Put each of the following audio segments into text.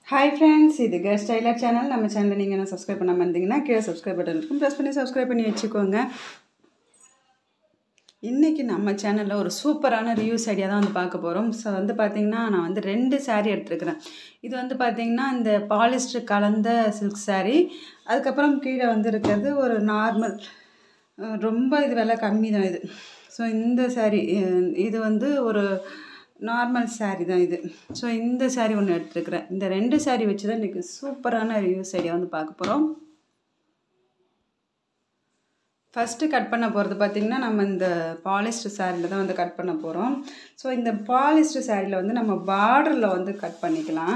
hi friends இது கேஸ் styler channel நம்ம சேனலை நீங்கள் என்ன சப்ஸ்கிரைப் பண்ணாமல் இருந்தீங்கன்னா கீழே சப்ஸ்கிரைப் பட்டன் இருக்கும் ப்ரெஸ் பண்ணி சப்ஸ்கிரைப் பண்ணி வச்சுக்கோங்க இன்றைக்கி நம்ம சேனலில் ஒரு சூப்பரான ரிவ்யூஸ் ஐடியா தான் வந்து பார்க்க போகிறோம் ஸோ வந்து பார்த்திங்கன்னா நான் வந்து ரெண்டு saree எடுத்துருக்கிறேன் இது வந்து பார்த்திங்கன்னா இந்த பாலிஸ்டர் கலந்த சில்க் saree அதுக்கப்புறம் கீழே வந்து இருக்கிறது ஒரு நார்மல் ரொம்ப இது விலை கம்மி தான் இது ஸோ இந்த saree அஹ் இது வந்து ஒரு நார்மல் saree தான் இது ஸோ இந்த saree ஒன்று எடுத்துருக்கிறேன் இந்த ரெண்டு saree வச்சு தான் இன்றைக்கி சூப்பரான ரிவ்யூஸ் ஐடியா வந்து பார்க்க போகிறோம் ஃபஸ்ட்டு கட் பண்ண போகிறது பார்த்திங்கன்னா நம்ம இந்த பாலிஸ்டர் சாரியில் தான் வந்து கட் பண்ண போகிறோம் ஸோ இந்த பாலிஸ்டர் சாரியில் வந்து நம்ம பார்டரில் வந்து கட் பண்ணிக்கலாம்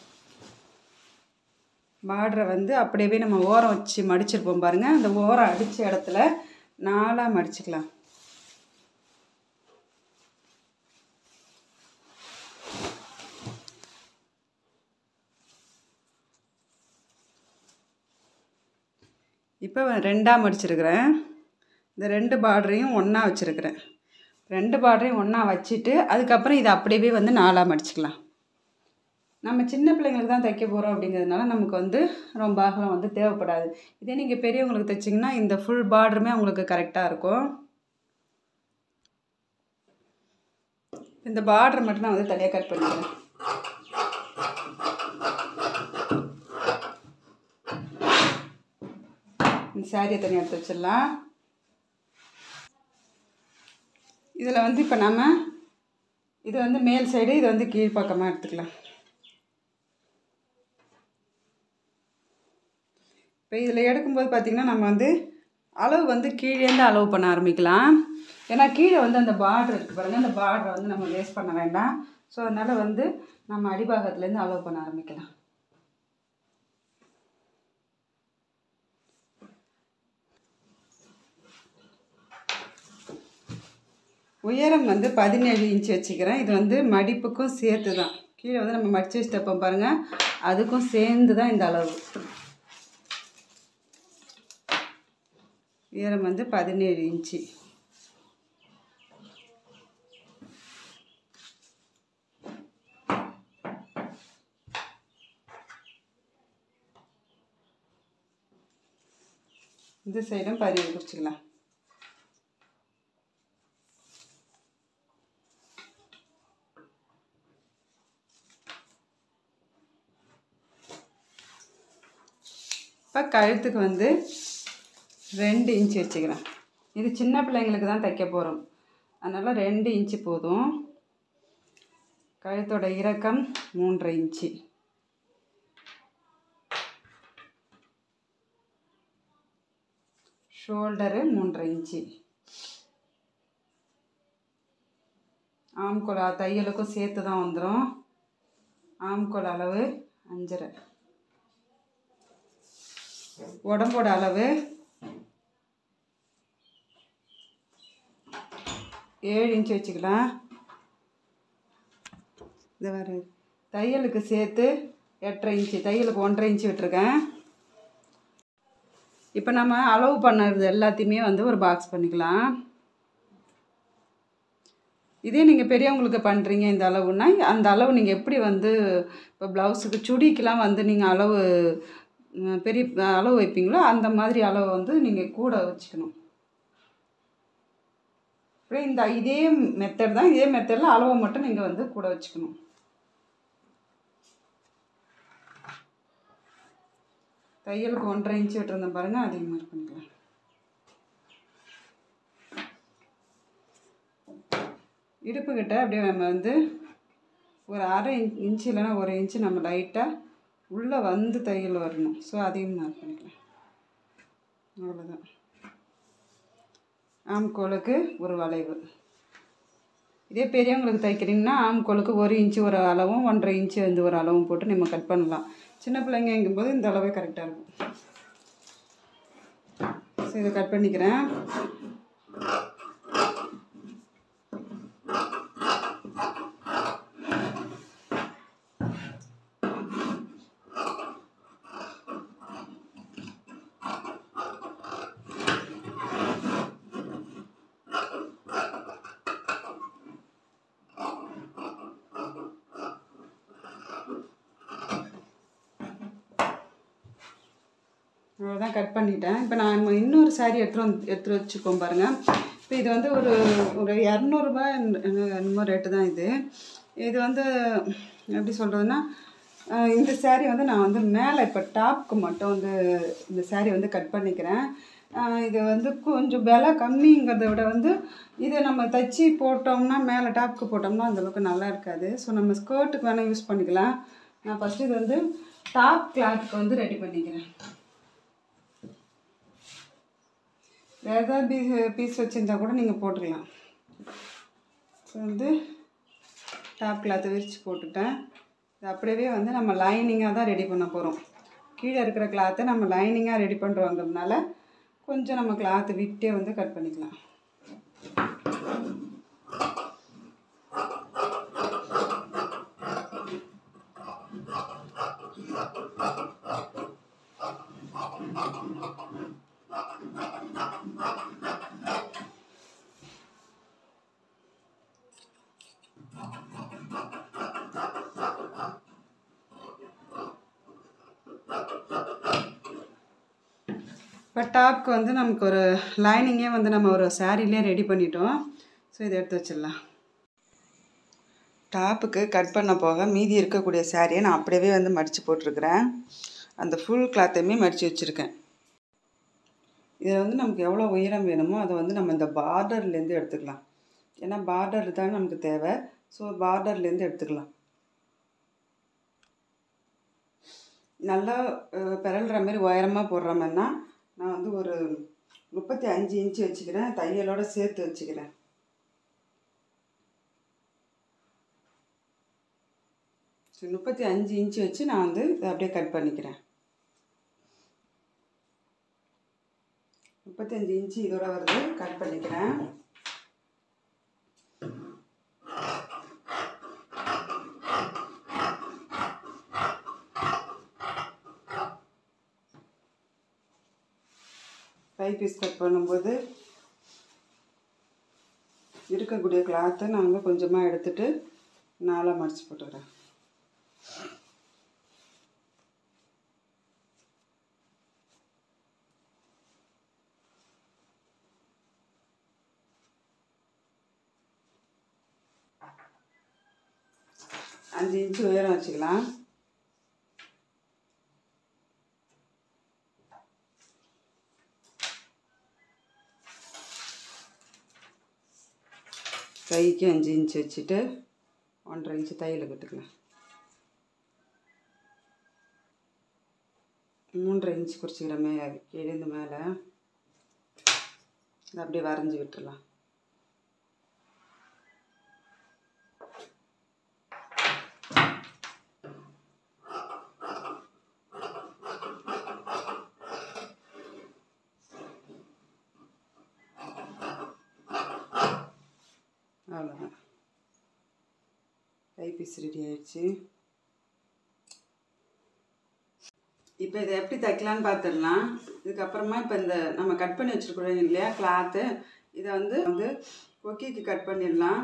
பார்டரை வந்து அப்படியே நம்ம ஓரம் வச்சு மடிச்சிருப்போம் பாருங்கள் அந்த ஓரம் அடித்த இடத்துல நாலாக மடிச்சுக்கலாம் இப்போ ரெண்டாக மடிச்சிருக்கிறேன் இந்த ரெண்டு பார்டரையும் ஒன்றா வச்சுருக்கிறேன் ரெண்டு பார்டரையும் ஒன்றா வச்சுட்டு அதுக்கப்புறம் இதை அப்படியே வந்து நாலாக மடிச்சுக்கலாம் நம்ம சின்ன பிள்ளைங்களுக்கு தான் தைக்க போகிறோம் அப்படிங்கிறதுனால நமக்கு வந்து ரொம்ப அகலம் வந்து தேவைப்படாது இதே நீங்கள் பெரியவங்களுக்கு தைச்சிங்கன்னா இந்த ஃபுல் பார்டருமே உங்களுக்கு கரெக்டாக இருக்கும் இந்த பார்டர் மட்டும் நான் வந்து தனியாக கட் பண்ணிக்கிறேன் இந்த சாரியை தனியாக எடுத்து வச்சிடலாம் இதில் வந்து இப்போ நம்ம இது வந்து மேல் சைடு இது வந்து கீழ்ப்பக்கமாக எடுத்துக்கலாம் இப்போ இதில் எடுக்கும்போது பார்த்திங்கன்னா நம்ம வந்து அளவு வந்து கீழேருந்து அளவு பண்ண ஆரம்பிக்கலாம் ஏன்னா கீழே வந்து அந்த பார்டர் இருக்குது பாருங்கள் அந்த பார்டரை வந்து நம்ம வேஸ்ட் பண்ண வேண்டாம் ஸோ அதனால் வந்து நம்ம அடிபாகத்துலேருந்து அளவு பண்ண ஆரம்பிக்கலாம் உயரம் வந்து பதினேழு இன்ச் வச்சுக்கிறேன் இது வந்து மடிப்புக்கும் சேர்த்து தான் கீழே வந்து நம்ம மடிச்சு வச்சுட்டப்போம் பாருங்கள் அதுக்கும் சேர்ந்து தான் இந்த அளவு உயரம் வந்து பதினேழு இன்ச்சு இந்த சைடும் பதினேழு குறிச்சிக்கலாம் இப்போ கழுத்துக்கு வந்து ரெண்டு இன்ச்சு வச்சுக்கிறேன் இது சின்ன பிள்ளைங்களுக்கு தான் தைக்க போகிறோம் அதனால் ரெண்டு இன்ச்சு போதும் கழுத்தோட இறக்கம் மூன்றரை இன்ச்சு ஷோல்டரு மூன்றரை இன்ச்சு ஆம்கோல் தையலுக்கும் சேர்த்து தான் வந்துடும் ஆம்கோல் அளவு அஞ்சரை உடம்போட அளவு ஏழு இன்ச்சு வச்சுக்கலாம் இது வேறு தையலுக்கு சேர்த்து எட்டரை இன்ச்சு தையலுக்கு ஒன்றரை இன்ச்சு விட்டுருக்கேன் இப்போ நம்ம அளவு பண்ணது எல்லாத்தையுமே வந்து ஒரு பாக்ஸ் பண்ணிக்கலாம் இதே நீங்கள் பெரியவங்களுக்கு பண்ணுறீங்க இந்த அளவுன்னா அந்த அளவு நீங்கள் எப்படி வந்து இப்போ ப்ளவுஸுக்கு சுடிக்கெலாம் வந்து நீங்கள் அளவு பெரிய அளவு வைப்பீங்களோ அந்த மாதிரி அளவு வந்து நீங்கள் கூட வச்சுக்கணும் அப்புறம் இந்த இதே மெத்தட் தான் இதே மெத்தடில் அளவை மட்டும் நீங்கள் வந்து கூட வச்சுக்கணும் தையலுக்கு ஒன்றரை இன்ச்சு விட்டுருந்தேன் பாருங்கள் அதையும் மாதிரி பண்ணிக்கலாம் இடுப்புக்கிட்ட அப்படியே நம்ம வந்து ஒரு அரை இன்ச் இன்ச்சு இல்லைன்னா ஒரு இன்ச்சு நம்ம லைட்டாக உள்ளே வந்து தையல் வரணும் ஸோ அதையும் மார்க் பண்ணிக்கலாம் அவ்வளோதான் ஆம்கோலுக்கு ஒரு வளைவு இதே பெரியவங்களுக்கு தைக்கிறீங்கன்னா ஆம்கோலுக்கு ஒரு இன்ச்சு ஒரு அளவும் ஒன்றரை இன்ச்சு வந்து ஒரு அளவும் போட்டு நம்ம கட் பண்ணலாம் சின்ன பிள்ளைங்கங்கும்போது இந்த அளவே கரெக்டாக இருக்கும் ஸோ இதை கட் பண்ணிக்கிறேன் அவ்வளோதான் கட் பண்ணிட்டேன் இப்போ நான் இன்னொரு saree எடுத்துகிட்டு வந்து எடுத்துகிட்டு வச்சுக்கோம் பாருங்கள் இப்போ இது வந்து ஒரு ஒரு இரநூறுபா என்னமோ ரேட்டு தான் இது இது வந்து எப்படி சொல்கிறதுனா இந்த saree வந்து நான் வந்து மேலே இப்போ டாப்க்கு மட்டும் வந்து இந்த saree வந்து கட் பண்ணிக்கிறேன் ஆஹ் இது வந்து கொஞ்சம் விலை கம்மிங்கிறத விட வந்து இதை நம்ம தைச்சி போட்டோம்னா மேலே டாப்க்கு போட்டோம்னா அந்தளவுக்கு நல்லா இருக்காது ஸோ நம்ம ஸ்கர்ட்டுக்கு வேணால் யூஸ் பண்ணிக்கலாம் நான் ஃபஸ்ட்டு இது வந்து டாப் கிளாத்துக்கு வந்து ரெடி பண்ணிக்கிறேன் வேறு ஏதாவது பீஸ் பீஸ் வச்சுருந்தா கூட நீங்கள் போட்டுக்கலாம் ஸோ வந்து டாப் கிளாத்தை விரித்து போட்டுட்டேன் இது அப்படியே வந்து நம்ம லைனிங்காக தான் ரெடி பண்ண போகிறோம் கீழே இருக்கிற கிளாத்தை நம்ம லைனிங்காக ரெடி பண்ணுறோங்கிறதுனால கொஞ்சம் நம்ம கிளாத்தை விட்டே வந்து கட் பண்ணிக்கலாம் இப்போ டாப்க்கு வந்து நமக்கு ஒரு லைனிங்கே வந்து நம்ம ஒரு சாரீலே ரெடி பண்ணிட்டோம் ஸோ இதை எடுத்து வச்சிடலாம் டாப்புக்கு கட் பண்ண போக மீதி இருக்கக்கூடிய சாரியை நான் அப்படியே வந்து மடித்து போட்டிருக்கிறேன் அந்த ஃபுல் கிளாத்தையுமே மடித்து வச்சுருக்கேன் இதில் வந்து நமக்கு எவ்வளோ உயரம் வேணுமோ அதை வந்து நம்ம இந்த பார்டர்லேருந்து எடுத்துக்கலாம் ஏன்னா பார்டர் தான் நமக்கு தேவை ஸோ பார்டர்லேருந்து எடுத்துக்கலாம் நல்லா அஹ், பிறல்ற மாதிரி உயரமாக போடுற மாதிரினா நான் வந்து ஒரு முப்பத்தி அஞ்சு இன்ச்சு வச்சுக்கிறேன் தையலோட சேர்த்து வச்சுக்கிறேன் ஸோ முப்பத்தி அஞ்சு இன்ச்சு வச்சு நான் வந்து இதை அப்படியே கட் பண்ணிக்கிறேன் முப்பத்தஞ்சு இன்ச்சு இதோட வருது கட் பண்ணிக்கிறேன் கை பீஸ் கட் பண்ணும்போது இருக்கக்கூடிய கிளாத்தை நான் வந்து கொஞ்சமாக எடுத்துட்டு நாலாக மடித்து போட்டுக்கிறேன் அஞ்சு இன்ச்சு உயரம் வச்சுக்கலாம் கைக்கு அஞ்சு இன்ச்சு வச்சுட்டு ஒன்றரை இன்ச்சு தையல் கட்டுக்கலாம் மூன்றரை இன்ச்சு குறிச்சிக்கிற மேலே கீழேந்து மேலே இதை அப்படியே வரைஞ்சி விட்டுடலாம் அவ்வளோதான் கைப்பீஸ் ரெடி ஆயிடுச்சு இப்போ இதை எப்படி தைக்கலான்னு பார்த்துடலாம் இதுக்கப்புறமா இப்போ இந்த நம்ம கட் பண்ணி வச்சுருக்குறோம் இல்லையா கிளாத்து இதை வந்து வந்து கொக்கிக்கு கட் பண்ணிடலாம்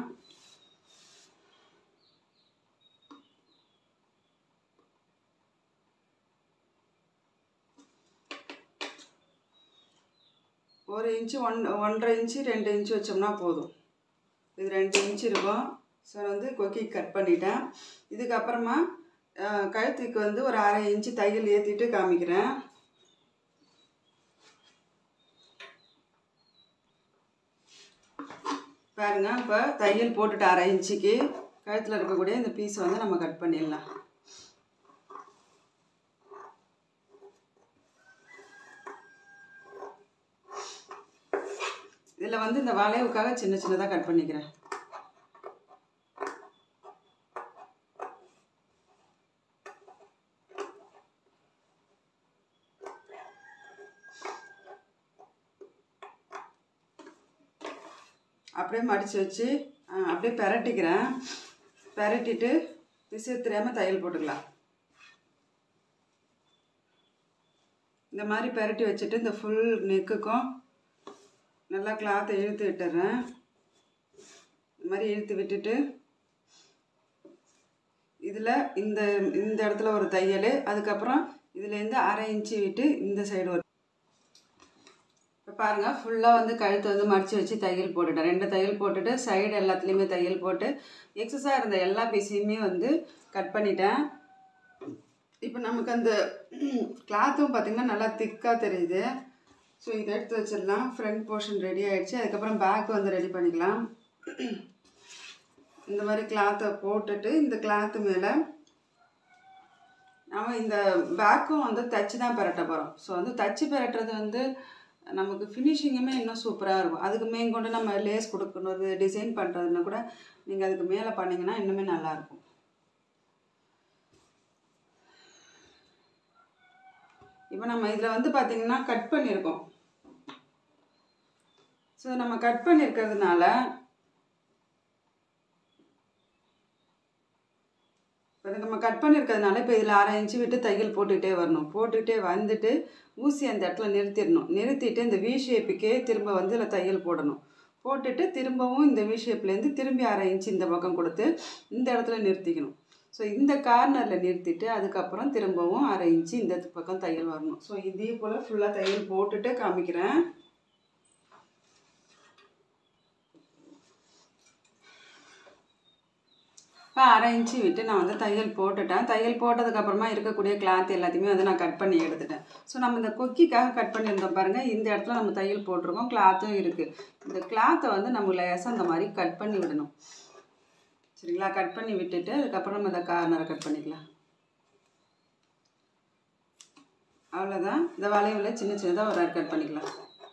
ஒரு இன்ச்சு ஒன் ஒன்றரை இன்ச்சு ரெண்டு இன்ச்சு வச்சோம்னா போதும் இது ரெண்டு இன்ச் இருக்கும் ஸோ வந்து கொக்கி கட் பண்ணிட்டேன் இதுக்கப்புறமா அஹ், கழுத்துக்கு வந்து ஒரு அரை இன்ச்சு தையல் ஏற்றிட்டு காமிக்கிறேன் பாருங்க இப்போ தையல் போட்டுட்டு அரை இன்ச்சுக்கு கழுத்தில் இருக்கக்கூடிய இந்த பீஸ் வந்து நம்ம கட் பண்ணிடலாம் இதில் வந்து இந்த வளைவுக்காக சின்ன சின்னதாக கட் பண்ணிக்கிறேன் அப்படியே மடித்து வச்சு ஆ, அப்படியே பெரட்டிக்கிறேன் பெரட்டிட்டு பிசு தெரியாமல் தையல் போட்டுக்கலாம் இந்த மாதிரி பெரட்டி வச்சுட்டு இந்த ஃபுல் நெக்குக்கும் நல்லா கிளாத்தை இழுத்து விட்டுறேன் இந்த மாதிரி இழுத்து விட்டுட்டு இதில் இந்த இந்த இடத்துல ஒரு தையல் அதுக்கப்புறம் இதுலேருந்து அரை இன்ச்சு விட்டு இந்த சைடு ஒரு இப்போ பாருங்கள் ஃபுல்லாக வந்து கழுத்தை வந்து மடித்து வச்சு தையல் போட்டுட்டேன் ரெண்டு தையல் போட்டுட்டு சைடு எல்லாத்துலேயுமே தையல் போட்டு எக்ஸஸாக இருந்த எல்லா பீஸையுமே வந்து கட் பண்ணிட்டேன் இப்போ நமக்கு அந்த கிளாத்தும் பார்த்திங்கன்னா நல்லா திக்காக தெரியுது ஸோ இதை எடுத்து வச்சிடலாம் ஃப்ரண்ட் போர்ஷன் ரெடி ஆகிடுச்சு அதுக்கப்புறம் பேக் வந்து ரெடி பண்ணிக்கலாம் இந்த மாதிரி கிளாத்தை போட்டுட்டு இந்த கிளாத்து மேலே நம்ம இந்த பேக்கும் வந்து தச்சு தான் பெரட்ட போகிறோம் ஸோ வந்து தச்சு பெரட்டுறது வந்து நமக்கு ஃபினிஷிங்குமே இன்னும் சூப்பராக இருக்கும் அதுக்கு மேற்கொண்டு நம்ம லேஸ் கொடுக்கணும் டிசைன் பண்ணுறதுன்னா கூட நீங்கள் அதுக்கு மேலே பண்ணிங்கன்னா இன்னுமே நல்லாயிருக்கும் இப்போ நம்ம இதில் வந்து பார்த்திங்கன்னா கட் பண்ணியிருக்கோம் ஸோ நம்ம கட் பண்ணியிருக்கிறதுனால இப்போ நம்ம கட் பண்ணியிருக்கிறதுனால இப்போ இதில் அரை இன்ச்சு விட்டு தையல் போட்டுக்கிட்டே வரணும் போட்டுக்கிட்டே வந்துட்டு ஊசி அந்த இடத்துல நிறுத்திடணும் நிறுத்திட்டு இந்த வி ஷேப்புக்கே திரும்ப வந்து இதில் தையல் போடணும் போட்டுட்டு திரும்பவும் இந்த வி ஷேப்லேருந்து திரும்பி அரை இன்ச்சு இந்த பக்கம் கொடுத்து இந்த இடத்துல நிறுத்திக்கணும் ஸோ இந்த கார்னரில் நிறுத்திட்டு அதுக்கப்புறம் திரும்பவும் அரை இன்ச்சு இந்த பக்கம் தையல் வரணும் ஸோ இதே போல் ஃபுல்லாக தையல் போட்டுட்டு காமிக்கிறேன் இப்போ அரை இன்ச்சு விட்டு நான் வந்து தையல் போட்டுட்டேன் தையல் போட்டதுக்கப்புறமா இருக்கக்கூடிய கிளாத் எல்லாத்தையுமே வந்து நான் கட் பண்ணி எடுத்துட்டேன் ஸோ நம்ம இந்த கொக்கிக்காக கட் பண்ணியிருந்தோம் பாருங்கள் இந்த இடத்துல நம்ம தையல் போட்டிருக்கோம் கிளாத்தும் இருக்குது இந்த கிளாத்தை வந்து நம்ம லேசாக இந்த மாதிரி கட் பண்ணி விடணும் சரிங்களா கட் பண்ணி விட்டுட்டு அதுக்கப்புறம் நம்ம இந்த கார்னரை கட் பண்ணிக்கலாம் அவ்வளோதான் இந்த வளைவில் சின்ன சின்னதாக ஒரு கட் பண்ணிக்கலாம்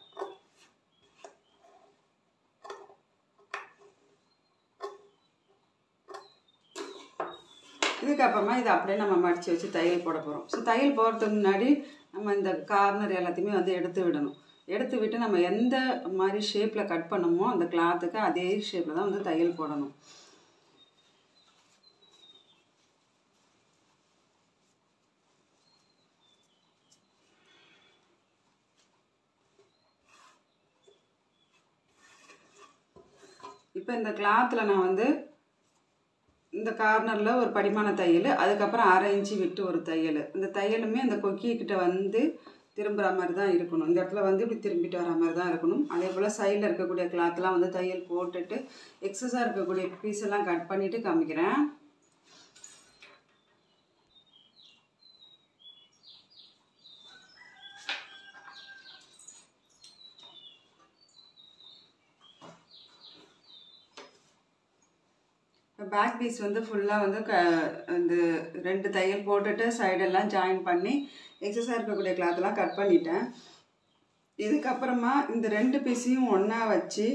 இதுக்கப்புறமா இதை அப்படியே நம்ம மடித்து வச்சு தையல் போட போகிறோம் ஸோ தையல் போடுறதுக்கு முன்னாடி நம்ம இந்த கார்னர் எல்லாத்தையுமே வந்து எடுத்து விடணும் எடுத்து விட்டு நம்ம எந்த மாதிரி ஷேப்பில் கட் பண்ணமோ அந்த கிளாத்துக்கு அதே ஷேப்பில் தான் வந்து தையல் போடணும் இப்போ இந்த கிளாத்தில் நான் வந்து இந்த கார்னரில் ஒரு படிமான தையல் அதுக்கப்புறம் அரை இன்ச்சு விட்டு ஒரு தையல் இந்த தையலுமே அந்த கொக்கிக்கிட்ட வந்து திரும்புகிற மாதிரி தான் இருக்கணும் இந்த இடத்துல வந்து இப்படி திரும்பிட்டு வர மாதிரி தான் இருக்கணும் அதே போல் சைடில் இருக்கக்கூடிய கிளாத்லாம் வந்து தையல் போட்டுட்டு எக்ஸஸாக இருக்கக்கூடிய பீஸ் எல்லாம் கட் பண்ணிவிட்டு காமிக்கிறேன் பேக் பீஸ் வந்து ஃபுல்லாக வந்து க இந்த ரெண்டு தையல் போட்டுட்டு சைடெல்லாம் ஜாயின் பண்ணி எக்ஸஸாக இருக்கக்கூடிய கிளாத்லாம் கட் பண்ணிட்டேன் இதுக்கப்புறமா இந்த ரெண்டு பீஸையும் ஒன்றா வச்சு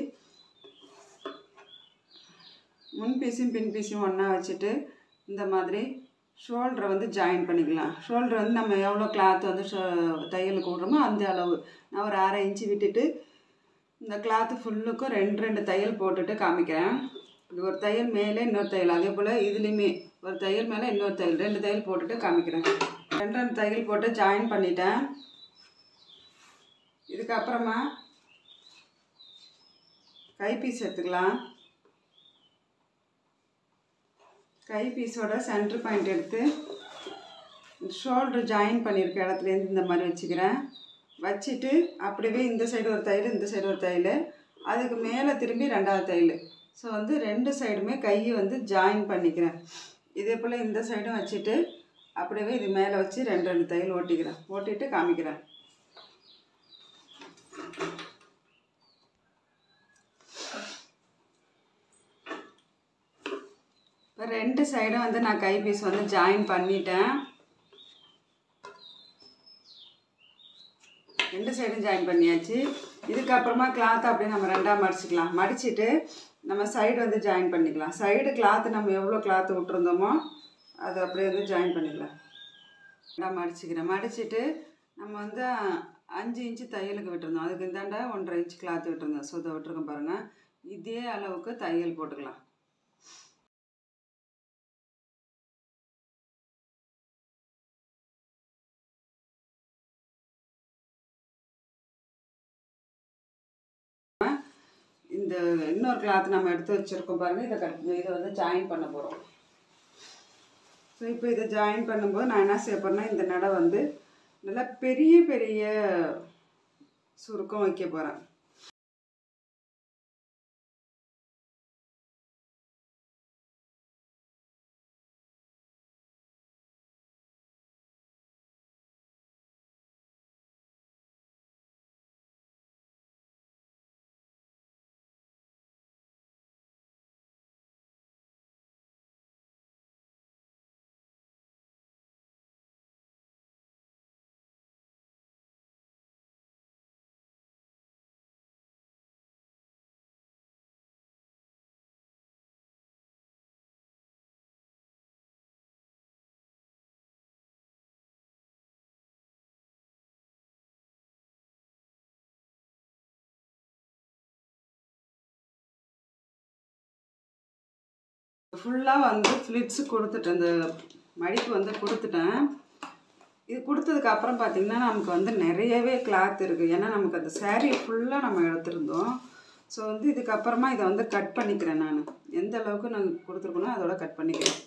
முன் பீஸையும் பின் பீஸையும் ஒன்றா வச்சுட்டு இந்த மாதிரி ஷோல்டரை வந்து ஜாயின் பண்ணிக்கலாம் ஷோல்டர் வந்து நம்ம எவ்வளோ கிளாத் வந்து ஷோ தையலுக்கு விட்றோமோ அந்த அளவு நான் ஒரு அரை இன்ச்சு விட்டுட்டு இந்த கிளாத்து ஃபுல்லுக்கும் ரெண்டு ரெண்டு தையல் போட்டுட்டு காமிக்கிறேன் இது ஒரு தையல் மேலே இன்னொரு தையல் அதே போல் இதுலேயுமே ஒரு தையல் மேலே இன்னொரு தையல் ரெண்டு தையல் போட்டுட்டு காமிக்கிறேன் ரெண்டு ரெண்டு தையல் போட்டு ஜாயின் பண்ணிட்டேன் இதுக்கப்புறமா கைப்பீஸ் எடுத்துக்கலாம் கைப்பீஸோட சென்டர் பாயிண்ட் எடுத்து ஷோல்டர் ஜாயின் பண்ணியிருக்க இடத்துலேருந்து இந்த மாதிரி வச்சுக்கிறேன் வச்சுட்டு அப்படியே இந்த சைடு ஒரு தையல் இந்த சைடு ஒரு தையல் அதுக்கு மேலே திரும்பி ரெண்டாவது தையல் ஸோ வந்து ரெண்டு சைடுமே கையை வந்து ஜாயின் பண்ணிக்கிறேன் இதே போல் இந்த சைடும் வச்சுட்டு அப்படியே இது மேலே வச்சு ரெண்டு ரெண்டு தையல் ஓட்டிக்கிறேன் ஓட்டிட்டு காமிக்கிறேன் இப்போ ரெண்டு சைடும் வந்து நான் கை பீஸ் வந்து ஜாயின் பண்ணிட்டேன் ரெண்டு சைடும் ஜாயின் பண்ணியாச்சு இதுக்கப்புறமா கிளாத் அப்படியே நம்ம ரெண்டாக மடிச்சுக்கலாம் மடிச்சுட்டு நம்ம சைடு வந்து ஜாயின் பண்ணிக்கலாம் சைடு கிளாத்து நம்ம எவ்வளோ கிளாத்து விட்டுருந்தோமோ அது அப்படியே வந்து ஜாயின் பண்ணிக்கலாம் ரெண்டாக மடிச்சுக்கிறேன் மடிச்சுட்டு நம்ம வந்து அஞ்சு இன்ச்சு தையலுக்கு விட்டுருந்தோம் அதுக்கு இந்தாண்ட ஒன்றரை இன்ச்சு கிளாத்து விட்டுருந்தோம் ஸோ இதை விட்டுருக்கோம் பாருங்கள் இதே அளவுக்கு தையல் போட்டுக்கலாம் இந்த இன்னொரு கிளாத் நம்ம எடுத்து வச்சுருக்கோம் பாருங்கள் இதை கட் இதை வந்து ஜாயின் பண்ண போகிறோம் ஸோ இப்போ இதை ஜாயின் பண்ணும்போது நான் என்ன செய்ய போகிறேன்னா இந்த நடை வந்து நல்லா பெரிய பெரிய சுருக்கம் வைக்க போகிறேன் ஃபுல்லாக வந்து ஃப்ளிட்ஸு கொடுத்துட்டேன் இந்த மடிப்பு வந்து கொடுத்துட்டேன் இது கொடுத்ததுக்கு அப்புறம் பார்த்திங்கன்னா நமக்கு வந்து நிறையவே கிளாத் இருக்குது ஏன்னா நமக்கு அந்த saree ஃபுல்லாக நம்ம எடுத்திருந்தோம் ஸோ வந்து இதுக்கப்புறமா இதை வந்து கட் பண்ணிக்கிறேன் நான் எந்த அளவுக்கு நான் கொடுத்துருக்கணும் அதோட கட் பண்ணிக்கிறேன்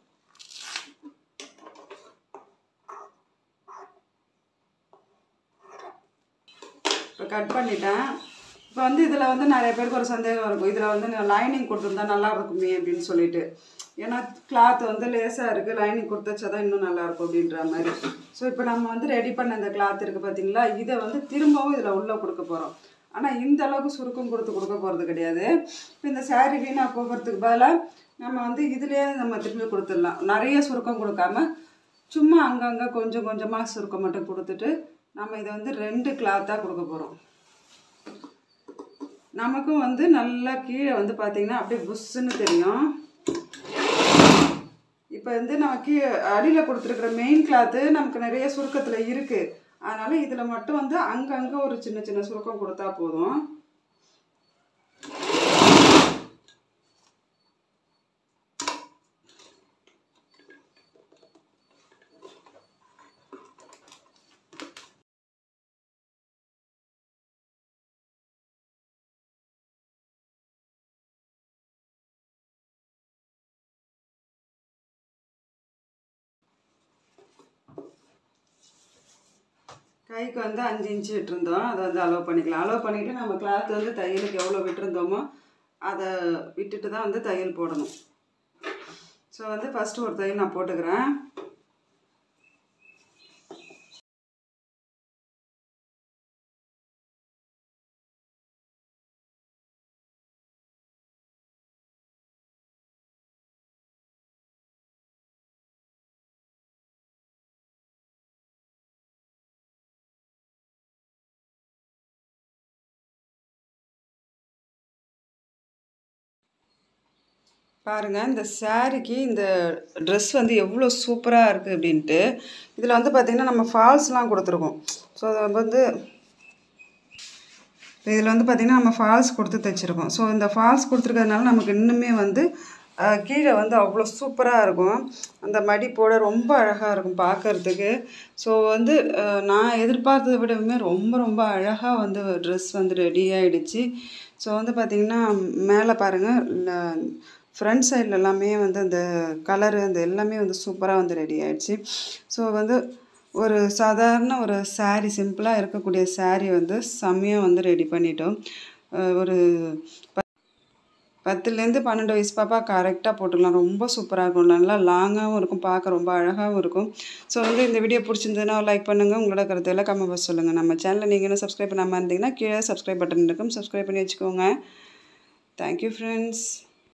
இப்போ கட் பண்ணிட்டேன் இப்போ வந்து இதில் வந்து நிறைய பேருக்கு ஒரு சந்தேகம் இருக்கும் இதில் வந்து லைனிங் கொடுத்துருந்தா நல்லா இருக்குமே அப்படின்னு சொல்லிட்டு ஏன்னா கிளாத் வந்து லேசாக இருக்குது லைனிங் கொடுத்தச்சா தான் இன்னும் நல்லா இருக்கும் அப்படின்ற மாதிரி ஸோ இப்போ நம்ம வந்து ரெடி பண்ண இந்த கிளாத் இருக்குது பார்த்தீங்களா இதை வந்து திரும்பவும் இதில் உள்ளே கொடுக்க போகிறோம் ஆனால் இந்த அளவுக்கு சுருக்கம் கொடுத்து கொடுக்க போகிறது கிடையாது இப்போ இந்த saree வீணாக போகிறதுக்கு பதிலாக நம்ம வந்து இதுலேயே நம்ம திரும்பி கொடுத்துடலாம் நிறைய சுருக்கம் கொடுக்காம சும்மா அங்கங்கே கொஞ்சம் கொஞ்சமாக சுருக்கம் மட்டும் கொடுத்துட்டு நம்ம இதை வந்து ரெண்டு கிளாத்தாக கொடுக்க போகிறோம் நமக்கும் வந்து நல்லா கீழே வந்து பார்த்தீங்கன்னா அப்படியே புஷ்ஷுன்னு தெரியும் இப்போ வந்து நம்ம கீழே அடியில் கொடுத்துருக்குற மெயின் கிளாத்து நமக்கு நிறைய சுருக்கத்தில் இருக்குது அதனால் இதில் மட்டும் வந்து அங்கங்கே ஒரு சின்ன சின்ன சுருக்கம் கொடுத்தா போதும் கைக்கு வந்து அஞ்சு இன்ச்சு விட்டுருந்தோம் அதை வந்து அலோவ் பண்ணிக்கலாம் அலோவ் பண்ணிவிட்டு நம்ம கிளாத் வந்து தையலுக்கு எவ்வளோ விட்டுருந்தோமோ அதை விட்டுட்டு தான் வந்து தையல் போடணும் ஸோ வந்து ஃபஸ்ட்டு ஒரு தையல் நான் போட்டுக்கிறேன் பாருங்கள் இந்த சாரீக்கு இந்த ட்ரெஸ் வந்து எவ்வளோ சூப்பராக இருக்குது அப்படின்ட்டு இதில் வந்து பார்த்திங்கன்னா நம்ம ஃபால்ஸ்லாம் கொடுத்துருக்கோம் ஸோ அது வந்து இதில் வந்து பார்த்திங்கன்னா நம்ம ஃபால்ஸ் கொடுத்து தைச்சிருக்கோம் ஸோ இந்த ஃபால்ஸ் கொடுத்துருக்கறதுனால நமக்கு இன்னுமே வந்து அஹ், கீழே வந்து அவ்வளோ சூப்பராக இருக்கும் அந்த மடிப்போட ரொம்ப அழகாக இருக்கும் பார்க்கறதுக்கு ஸோ வந்து அஹ், நான் எதிர்பார்த்ததை விடவுமே ரொம்ப ரொம்ப அழகாக வந்து ட்ரெஸ் வந்து ரெடி ஆயிடுச்சு ஸோ வந்து பார்த்திங்கன்னா மேலே பாருங்கள் ஃப்ரண்ட் சைடில் எல்லாமே வந்து அந்த கலரு அந்த எல்லாமே வந்து சூப்பராக வந்து ரெடி ஆயிடுச்சு ஸோ வந்து ஒரு சாதாரண ஒரு saree சிம்பிளாக இருக்கக்கூடிய saree வந்து செம்மையாக வந்து ரெடி பண்ணிட்டோம் அஹ் ஒரு ப- பத்துலேருந்து பன்னெண்டு வயசு பாப்பா கரெக்டாக போட்டுக்கலாம் ரொம்ப சூப்பராக இருக்கும் நல்லா லாங்காகவும் இருக்கும் பார்க்க ரொம்ப அழகாகவும் இருக்கும் ஸோ வந்து இந்த வீடியோ பிடிச்சிருந்ததுன்னா லைக் பண்ணுங்கள் உங்களோட கருத்துக்களை கமெண்ட் பாக்ஸ் சொல்லுங்கள் நம்ம சேனலை நீங்கள் இன்னும் சப்ஸ்கிரைப் பண்ணாமல் இருந்தீங்கன்னா கீழே சப்ஸ்கிரைப் பட்டன் இருக்கும் சப்ஸ்கிரைப் பண்ணி வச்சுக்கோங்க தேங்க்யூ ஃப்ரெண்ட்ஸ்